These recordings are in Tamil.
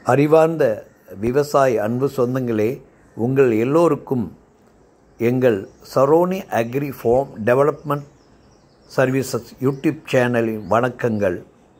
அறிவார்ந்த விவசாய அன்பு சொந்தங்களே உங்கள் எல்லோருக்கும் எங்கள் Saroni agri farm development services YouTube சேனலின் வணக்கங்கள்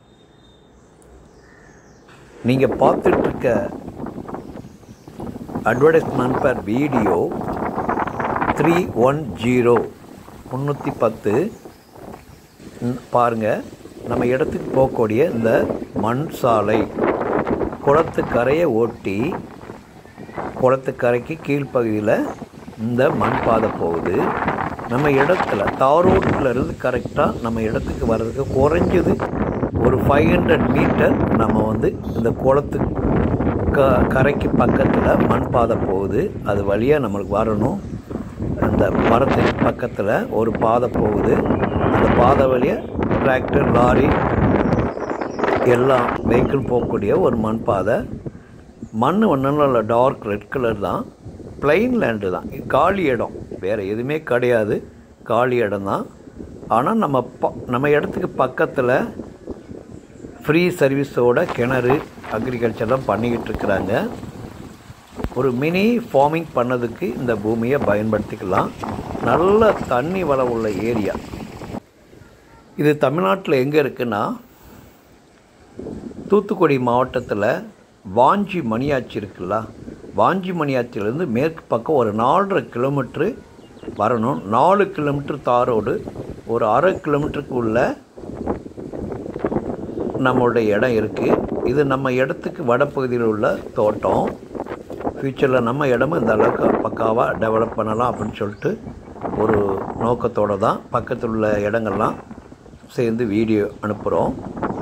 நீங்கள் பார்த்துட்ருக்க அட்வர்டைஸ்மெண்ட் பர் வீடியோ த்ரீ ஒன் ஜீரோ முந்நூற்றி பத்து பாருங்கள் நம்ம இடத்துக்கு போகக்கூடிய இந்த மண் சாலை குளத்துக்கரையை ஒட்டி குளத்துக்கரைக்கு கீழ்ப்பகுதியில் இந்த மண் பாதை போகுது நம்ம இடத்துல தாரோட்டில் இருந்து கரெக்டாக நம்ம இடத்துக்கு வர்றதுக்கு குறைஞ்சது ஒரு ஃபைவ் ஹண்ட்ரட் மீட்டர் நம்ம வந்து இந்த குளத்துக்கு க கரைக்கு பக்கத்தில் மண் பாதை போகுது அது வழியாக நம்மளுக்கு வரணும் அந்த மரத்துக்கு பக்கத்தில் ஒரு பாதை போகுது அந்த பாதை வழியாக டிராக்டர் லாரி எல்லாம் வெஹிக்கிள் போகக்கூடிய ஒரு மண் பாதை மண் ஒன்றும் இல்லை டார்க் ரெட் கலர் தான் பிளைன் லேண்டு தான் காலி இடம் வேறு எதுவுமே கிடையாது காலி இடம் தான் ஆனால் நம்ம ப நம்ம இடத்துக்கு பக்கத்தில் ஃப்ரீ சர்வீஸோட கிணறு அக்ரிகல்ச்சர்லாம் பண்ணிக்கிட்டு இருக்கிறாங்க ஒரு மினி ஃபார்மிங் பண்ணதுக்கு இந்த பூமியை பயன்படுத்திக்கலாம் நல்ல தண்ணி வளம் உள்ள ஏரியா இது தமிழ்நாட்டில் எங்கே இருக்குன்னா தூத்துக்குடி மாவட்டத்தில் வாஞ்சி மணியாச்சி இருக்குல்ல வாஞ்சி மணியாச்சிலேருந்து மேற்கு பக்கம் ஒரு நாலரை கிலோமீட்ரு வரணும் நாலு கிலோமீட்டர் தாரோடு ஒரு அரை கிலோமீட்டருக்கு உள்ள நம்மளுடைய இடம் இருக்குது இது நம்ம இடத்துக்கு வடப்பகுதியில் உள்ள தோட்டம் ஃப்யூச்சரில் நம்ம இடமும் இந்த அளவுக்கு பக்காவாக டெவலப் பண்ணலாம் அப்படின்னு சொல்லிட்டு ஒரு நோக்கத்தோடு தான் பக்கத்தில் உள்ள இடங்கள்லாம் சேர்ந்து வீடியோ அனுப்புகிறோம்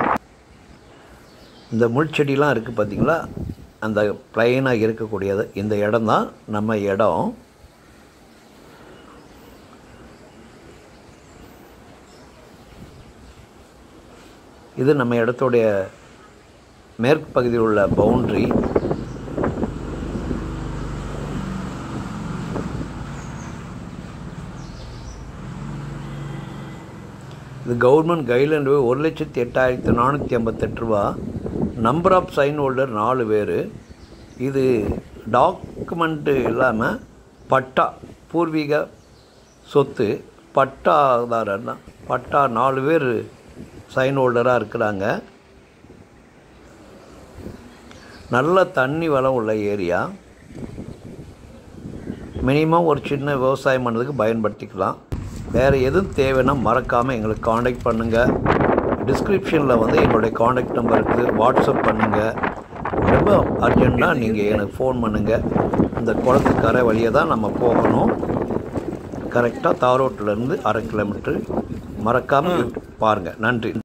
இந்த முள்செடிலாம் இருக்குது பார்த்திங்களா அந்த ப்ளைனாக இருக்கக்கூடியது இந்த இடம் தான் நம்ம இடம் இது நம்ம இடத்துடைய மேற்கு பகுதியில் உள்ள பவுண்ட்ரி இது கவர்மெண்ட் கைட்லைன் ஒரு லட்சத்தி எட்டாயிரத்தி நானூற்றி ஐம்பத்தெட்டு ரூபா நம்பர் ஆஃப் சைன் ஹோல்டர் நாலு பேர் இது டாக்குமெண்ட்டு இல்லாமல் பட்டா பூர்வீக சொத்து பட்டாதாரர் தான் பட்டா நாலு பேர் சைன் ஹோல்டராக இருக்கிறாங்க நல்ல தண்ணி வளம் உள்ள ஏரியா மினிமம் ஒரு சின்ன விவசாயம் பண்ணுறதுக்கு பயன்படுத்திக்கலாம் வேறு எதுவும் தேவைன்னா மறக்காமல் எங்களுக்கு காண்டாக்ட் பண்ணுங்கள் டிஸ்கிரிப்ஷனில் வந்து எங்களுடைய காண்டாக்ட் நம்பர் இருக்குது வாட்ஸ்அப் பண்ணுங்கள் ரொம்ப அர்ஜெண்ட்டாக நீங்கள் எனக்கு ஃபோன் பண்ணுங்கள் இந்த குளத்துக்கரை வழியை தான் நம்ம போகணும் கரெக்டாக தாரோட்டிலேருந்து அரை கிலோமீட்ரு மறக்காமல் பாருங்கள் நன்றி